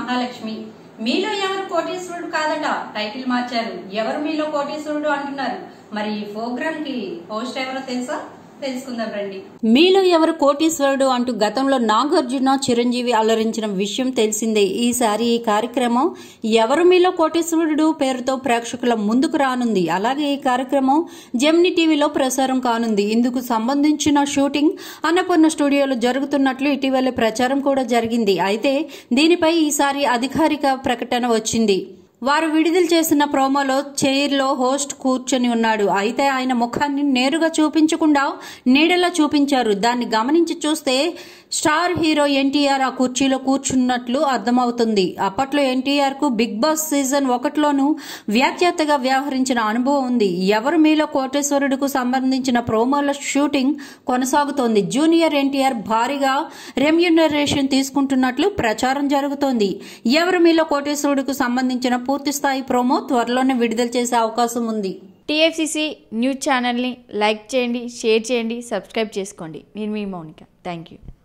మహాలక్ష్మి మీలో ఎవరు కోటీశ్వరుడు కాదట టైటిల్ మార్చారు ఎవరు మీలో కోటీశ్వరుడు అంటున్నారు మరి ఈ ప్రోగ్రామ్ కి హోస్ట్ ఎవరో తెలుసా తెలుసుకుందాం రండి మీలో ఎవరు కోటీశ్వరుడు అంటూ గతంలో నాగార్జున చిరంజీవి అలరించిన విషయం తెలిసిందే ఈసారి ఈ కార్యక్రమం ఎవరు మీలో కోటీశ్వరుడు పేరుతో ప్రేక్షకుల ముందుకు రానుంది అలాగే ఈ కార్యక్రమం జెమిని టీవీలో ప్రసారం కానుంది ఇందుకు సంబంధించిన షూటింగ్ అన్నపూర్ణ స్టూడియోలో జరుగుతున్నట్లు ఇటీవల ప్రచారం కూడా జరిగింది అయితే దీనిపై ఈసారి అధికారిక ప్రకటన వచ్చింది వారు విడుదల చేసిన ప్రోమోలో చైర్లో హోస్ట్ కూర్చొని ఉన్నాడు అయితే ఆయన ముఖాన్ని నేరుగా చూపించకుండా నీడలా చూపించారు దాన్ని గమనించి చూస్తే స్టార్ హీరో ఎన్టీఆర్ ఆ కుర్చీలో కూర్చున్నట్లు అర్థమవుతుంది అప్పట్లో ఎన్టీఆర్ కు బిగ్ బాస్ సీజన్ ఒకటిలోనూ వ్యాఖ్యాతగా వ్యవహరించిన అనుభవం ఉంది ఎవరు మీలో కోటేశ్వరుడుకు సంబంధించిన ప్రోమోల షూటింగ్ కొనసాగుతోంది జూనియర్ ఎన్టీఆర్ భారీగా రెమ్యూనరేషన్ తీసుకుంటున్నట్లు ప్రచారం జరుగుతోంది ఎవరు మీలో కోటేశ్వరుడుకు సంబంధించిన పూర్తి స్థాయి ప్రోమో త్వరలోనే విడుదల చేసే అవకాశం ఉంది టీఎఫ్సిసి న్యూస్ ఛానల్ని లైక్ చేయండి షేర్ చేయండి సబ్స్క్రైబ్ చేసుకోండి నేను మీ మౌనిక థ్యాంక్ యూ